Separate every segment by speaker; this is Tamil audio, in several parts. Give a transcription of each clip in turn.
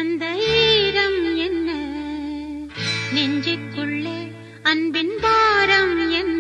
Speaker 1: வந்த ஈரம் என்ன நெஞ்சுக்குள்ளே அன்பின் பாரம் என்ன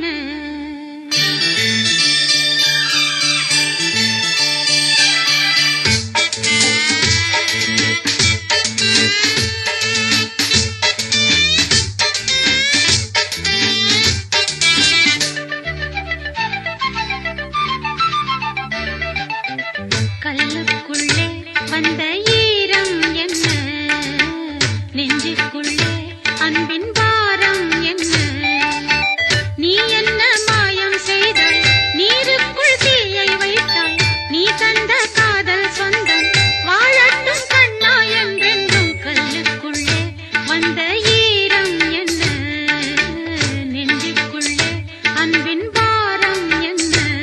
Speaker 1: கல்லுக்குள்ளே வந்த ஈரம் என்ன நெஞ்சுக்குள்ளே அன்பின் பாரம் என்ன நீ என்ன மாயம் செய்தாய் நீருக்குள் தீயை வைத்தாய் நீ தந்த காதல் சொந்தம் வாழட்டும் கண்ணா என்றென்றும் கல்லுக்குள்ளே வந்த ஈரம் என்ன நெஞ்சுக்குள்ளே அன்பின் பாரம் என்ன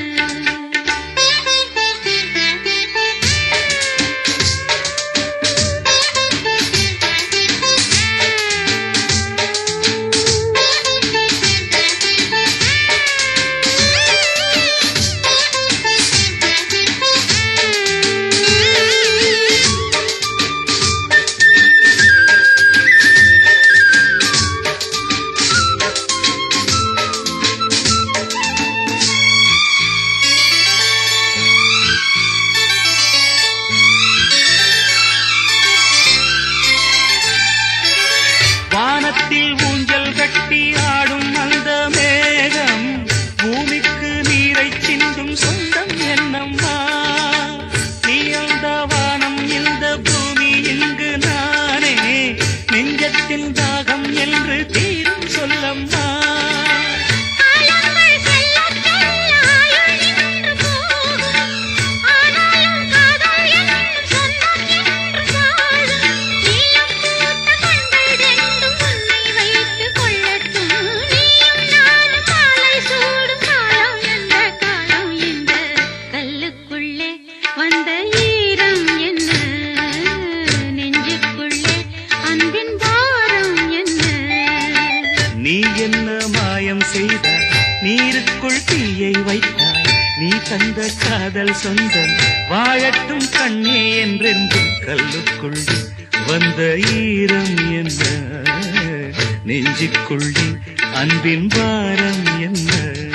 Speaker 2: வானத்தில் ஊஞ்சல் கட்டி ஆடும் அந்த மேகம் பூமிக்கு நீரை சிந்தும் சொந்தம் என்னம்மா நீ அந்த வானம் இந்த பூமி இங்கு நானே நெஞ்சத்தின் தாகம் என்று தீரும் சொல்லம்மா
Speaker 1: காலங்கள் செல்லச் செல்ல ஆயுள் நின்று போகும். ஆனாலும் காதல் என்னும் சொந்தம் என்று வாழும். நீலம் பூத்த கண்கள் ரெண்டும் உன்னை வைத்துக் கொள்ளட்டும். நீயும் நானும் மாலை சூடும் காலம் எந்த காலம் இந்த கல்லுக்குள்ளே வந்த ஈரம் என்ன நெஞ்சுக்குள்ளே அன்பின் பாரம் என்ன
Speaker 2: நீ என்ன மாயம் செய்தாய் நீருக்குள் தீயை வைத்தாய் நீ தந்த காதல் சொந்தம் வாழட்டும் கண்ணே என்றென்றும் கல்லுக்குள்ளே வந்த ஈரம் என்ன நெஞ்சுக்குள்ளே அன்பின் பாரம் என்ன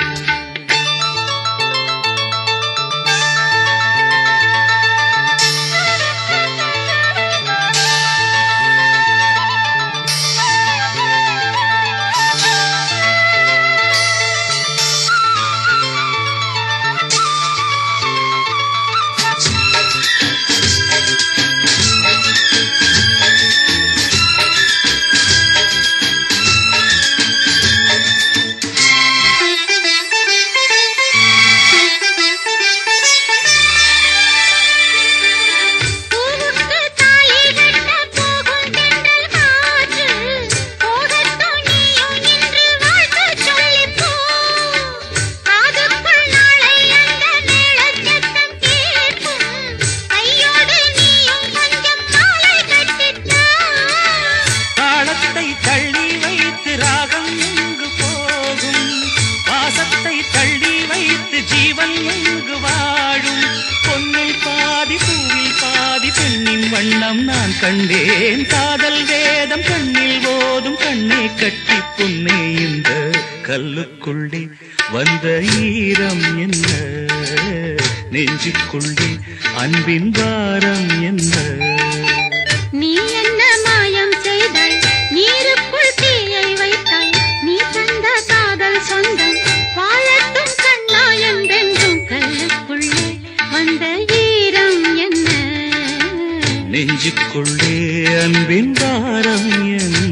Speaker 1: பூவுக்கு தாலி கட்ட போகும் தென்றல் காற்று போகட்டும் நீயும் நின்று வாழ்த்து சொல்லிப் போ காதுக்குள் நாளை அந்த மேளச் சத்தம் கேட்கும் கையோடு நீயும் கொஞ்சம் மாலை கட்டித்தா
Speaker 2: தாளத்தை தள்ளி வைத்து ராகம் எங்கு போகும் பாசத்தை தள்ளி வைத்து ஜீவன் எங்கு வாழும் பொன்னில் பாதி பூவில் பாதி பெண்ணின் வண்ணம் நான் கண்டேன் காதல் வேதம் கண்ணில் ஓதும் கண்ணை கட்டி பொன்னே இந்த கல்லுக்குள்ளே வந்த ஈரம் என்ன நெஞ்சுக்குள்ளே அன்பின் பாரம் என்ன
Speaker 1: நீ என்ன மாயம் செய்தாய் நீருக்குள் தீயை வைத்தாய் நீ தந்த காதல் சொந்தம் வாழட்டும் கண்ணா என்றென்றும் கல்லுக்குள்ளே வந்த ஈரம் என்ன
Speaker 2: நெஞ்சுக்குள்ளே அன்பின் பாரம் என்ன